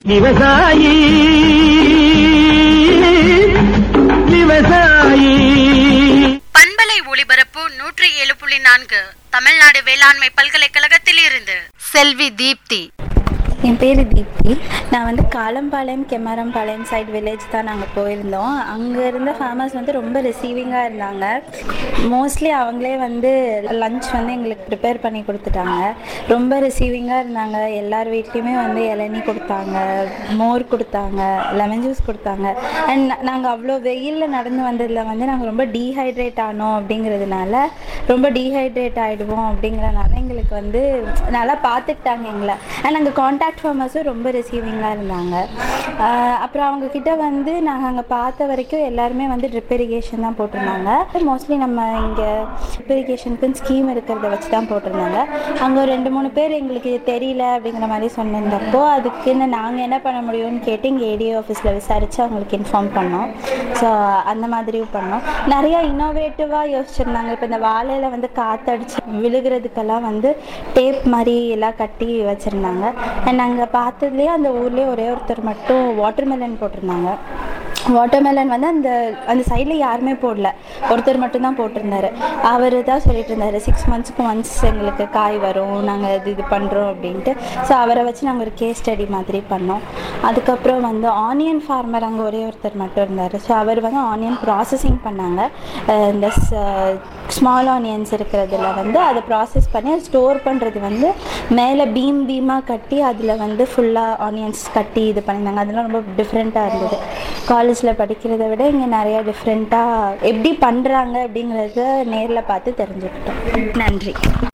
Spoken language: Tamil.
விவசாயி விவசாயி பண்பலை ஒளிபரப்பு நூற்றி ஏழு புள்ளி நான்கு தமிழ்நாடு வேளாண்மை பல்கலைக்கழகத்தில் இருந்து செல்வி தீப்தி என் பேர் தீப்தி நான் வந்து காலம்பாளையம் கெமரம்பாளையம் சைடு வில்லேஜ் தான் நாங்கள் போயிருந்தோம் அங்கே இருந்த ஃபேமஸ் வந்து ரொம்ப ரிசீவிங்காக இருந்தாங்க மோஸ்ட்லி அவங்களே வந்து லஞ்ச் வந்து எங்களுக்கு ப்ரிப்பேர் பண்ணி கொடுத்துட்டாங்க ரொம்ப ரிசீவிங்காக இருந்தாங்க எல்லார் வீட்லேயுமே வந்து இளநீ கொடுத்தாங்க மோர் கொடுத்தாங்க லெமன் ஜூஸ் கொடுத்தாங்க அண்ட் நாங்கள் அவ்வளோ வெயிலில் நடந்து வந்ததில் வந்து நாங்கள் ரொம்ப டீஹைட்ரேட் ஆனோம் அப்படிங்கிறதுனால ரொம்ப டீஹைட்ரேட் ஆகிடுவோம் அப்படிங்கிறனால எங்களுக்கு வந்து நல்லா பார்த்துக்கிட்டாங்க எங்களை அண்ட் அங்கே காண்டாக்ட் ஃபார்மர்ஸும் ரொம்ப ரிசீவிங்காக இருந்தாங்க ஆஹ் அப்புறம் அவங்க கிட்ட வந்து நாங்கள் அங்கே பார்த்த வரைக்கும் எல்லாருமே வந்து ட்ரிப் இரிகேஷன் தான் போட்டிருந்தாங்க மோஸ்ட்லி நம்ம இங்கே ட்ரிப் இரிகேஷனுக்குன்னு ஸ்கீம் இருக்கிறத வச்சு தான் போட்டிருந்தாங்க அங்கே ஒரு ரெண்டு மூணு பேர் எங்களுக்கு இது தெரியல அப்படிங்கிற மாதிரி சொன்னிருந்தப்போ அதுக்குன்னு நாங்கள் என்ன பண்ண முடியும்னு கேட்டு இங்கே ஏடிஓ ஆஃபீஸில் விசாரித்து அவங்களுக்கு இன்ஃபார்ம் பண்ணோம் ஸோ அந்த மாதிரியும் பண்ணோம் நிறையா இன்னோவேட்டிவாக யோசிச்சிருந்தாங்க இப்போ இந்த வாழையில வந்து காற்றடிச்சு விழுகிறதுக்கெல்லாம் வந்து டேப் மாதிரி எல்லாம் கட்டி வச்சுருந்தாங்க அண்ட் நாங்கள் பார்த்ததுலேயே அந்த ஊர்லேயே ஒரே ஒருத்தர் மட்டும் வாட்டர்மெலன் போட்டிருந்தாங்க வாட்டர்மெலன் வந்து அந்த அந்த சைடில் யாருமே போடல ஒருத்தர் மட்டும்தான் போட்டிருந்தாரு அவர் தான் சொல்லிட்டு இருந்தாரு சிக்ஸ் மந்த்ஸ்க்கு ஒன்ஸ் எங்களுக்கு காய் வரும் நாங்கள் இது இது பண்ணுறோம் அப்படின்ட்டு ஸோ அவரை வச்சு நாங்கள் ஒரு கேஸ் ஸ்டடி மாதிரி பண்ணோம் அதுக்கப்புறம் வந்து ஆனியன் ஃபார்மர் அங்கே ஒரே ஒருத்தர் மட்டும் இருந்தார் ஸோ அவர் வந்து ஆனியன் ப்ராசஸிங் பண்ணாங்க அஹ் இந்த ஸ்மால் ஆனியன்ஸ் இருக்கிறதுல வந்து அதை ப்ராசஸ் பண்ணி அதை ஸ்டோர் பண்ணுறது வந்து மேலே பீம் பீமாக கட்டி அதில் வந்து ஃபுல்லாக ஆனியன்ஸ் கட்டி இது பண்ணியிருந்தாங்க அதெல்லாம் ரொம்ப டிஃப்ரெண்ட்டாக இருந்தது காலேஜில் படிக்கிறத விட இங்கே நிறையா டிஃப்ரெண்ட்டாக எப்படி பண்ணுறாங்க அப்படிங்கிறத நேரில் பார்த்து தெரிஞ்சுக்கிட்டோம் நன்றி